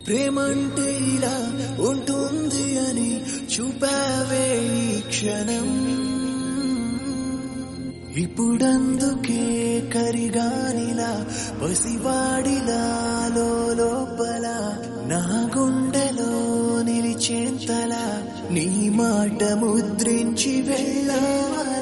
ప్రేమంటే ఇలా ఉంటుంది అని చూపావే ఈ క్షణం ఇప్పుడందుకే కరిగానిలా పసివాడిలా లోపల నా గుండెలో నిలిచేంతలా నీ మాట ముద్రించి వెళ్ళావా